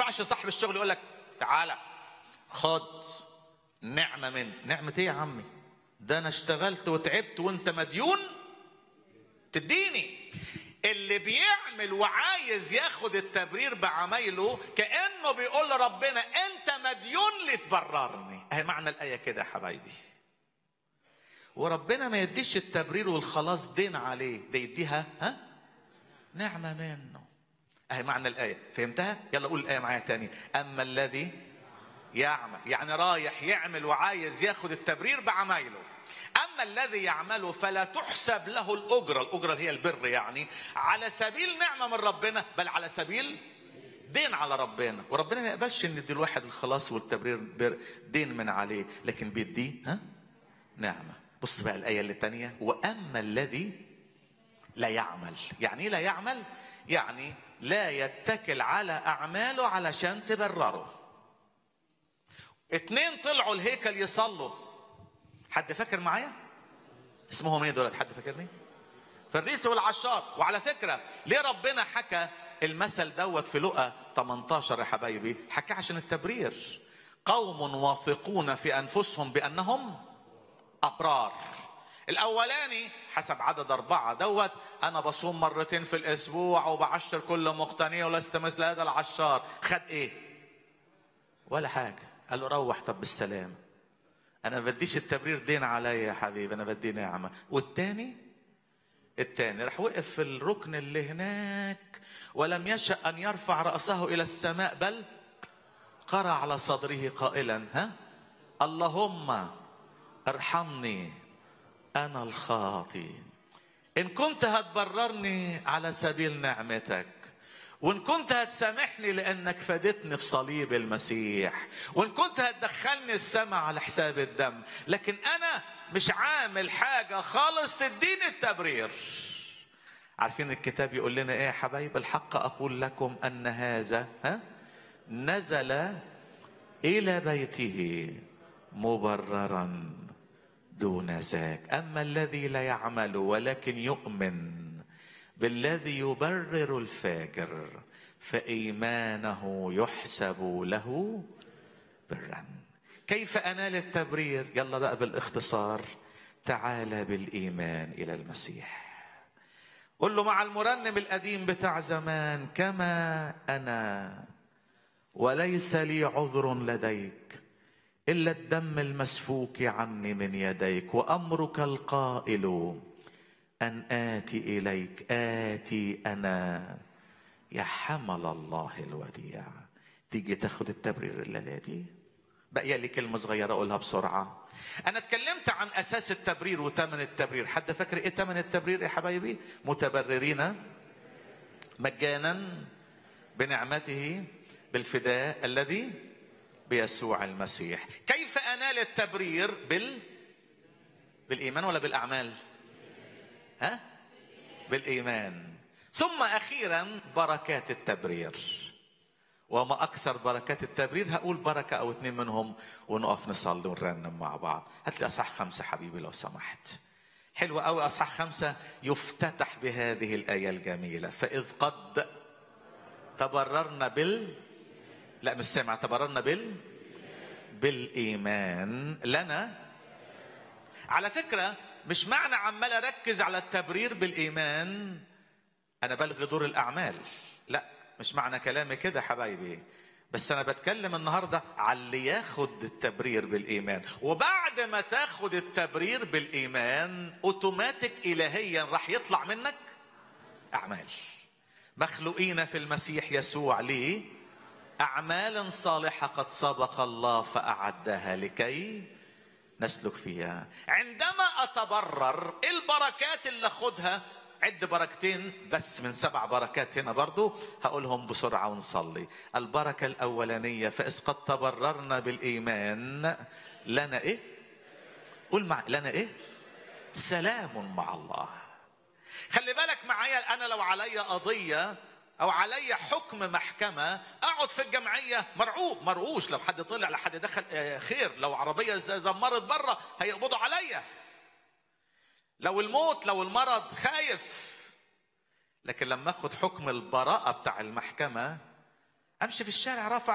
ينفعش صاحب الشغل يقول لك تعالى خد نعمة من نعمة ايه يا عمي ده انا اشتغلت وتعبت وانت مديون تديني اللي بيعمل وعايز ياخد التبرير بعمايله كانه بيقول لربنا انت مديون لتبررني اهي معنى الايه كده يا حبايبي وربنا ما يديش التبرير والخلاص دين عليه ده يديها ها نعمه منه اهي معنى الايه فهمتها يلا قول الايه معايا تاني اما الذي يعمل يعني رايح يعمل وعايز ياخد التبرير بعمايله اما الذي يعمله فلا تحسب له الاجره الاجره اللي هي البر يعني على سبيل نعمه من ربنا بل على سبيل دين على ربنا وربنا ما يقبلش ان يدي الواحد الخلاص والتبرير بر دين من عليه لكن بيديه ها نعمه بص بقى الايه اللي تانية واما الذي لا يعمل يعني ايه لا يعمل يعني لا يتكل على اعماله علشان تبرره اتنين طلعوا الهيكل يصلوا حد فاكر معايا اسمهم ايه دول حد فاكرني فريسي والعشار وعلى فكره ليه ربنا حكى المثل دوت في لقا 18 يا حبايبي حكى عشان التبرير قوم واثقون في انفسهم بانهم ابرار الاولاني حسب عدد اربعه دوت انا بصوم مرتين في الاسبوع وبعشر كل مقتنيه ولست مثل هذا العشار خد ايه ولا حاجه قال له روح طب بالسلام انا ما بديش التبرير دين عليا يا حبيبي انا بدي نعمه والتاني التاني راح وقف في الركن اللي هناك ولم يشأ ان يرفع راسه الى السماء بل قرع على صدره قائلا ها اللهم ارحمني انا الخاطي ان كنت هتبررني على سبيل نعمتك وان كنت هتسامحني لانك فادتني في صليب المسيح وان كنت هتدخلني السماء على حساب الدم لكن انا مش عامل حاجه خالص تديني التبرير عارفين الكتاب يقول لنا ايه يا حبايب الحق اقول لكم ان هذا ها نزل الى بيته مبررا دون ذاك اما الذي لا يعمل ولكن يؤمن بالذي يبرر الفاجر فايمانه يحسب له برا كيف انال التبرير يلا بقى بالاختصار تعال بالايمان الى المسيح قل له مع المرنم القديم بتاع زمان كما انا وليس لي عذر لديك الا الدم المسفوك عني من يديك وامرك القائل ان اتي اليك اتي انا يا حمل الله الوديع تيجي تاخد التبرير الليله دي بقي لي كلمه صغيره اقولها بسرعه انا اتكلمت عن اساس التبرير وثمن التبرير حد فاكر ايه ثمن التبرير يا حبايبي متبررين مجانا بنعمته بالفداء الذي بيسوع المسيح كيف انال التبرير بال بالايمان ولا بالاعمال ها بالايمان ثم اخيرا بركات التبرير وما اكثر بركات التبرير هقول بركه او اتنين منهم ونقف نصلي ونرنم مع بعض هات لي اصحاح خمسه حبيبي لو سمحت حلو قوي اصحاح خمسه يفتتح بهذه الايه الجميله فاذ قد تبررنا بال لا مش سامع تبررنا بال بالايمان لنا على فكره مش معنى عمال اركز على التبرير بالايمان انا بلغي دور الاعمال لا مش معنى كلامي كده حبايبي بس انا بتكلم النهارده على اللي ياخد التبرير بالايمان وبعد ما تاخد التبرير بالايمان اوتوماتيك الهيا راح يطلع منك اعمال مخلوقين في المسيح يسوع ليه اعمال صالحه قد سبق الله فاعدها لكي نسلك فيها عندما اتبرر البركات اللي اخدها عد بركتين بس من سبع بركات هنا برضو هقولهم بسرعة ونصلي البركة الأولانية فإذ قد تبررنا بالإيمان لنا إيه قول مع لنا إيه سلام مع الله خلي بالك معايا أنا لو علي قضية أو علي حكم محكمة أقعد في الجمعية مرعوب مرعوش لو حد طلع لحد دخل خير لو عربية زمرت بره هيقبضوا عليا لو الموت لو المرض خايف لكن لما اخد حكم البراءة بتاع المحكمة امشي في الشارع رافع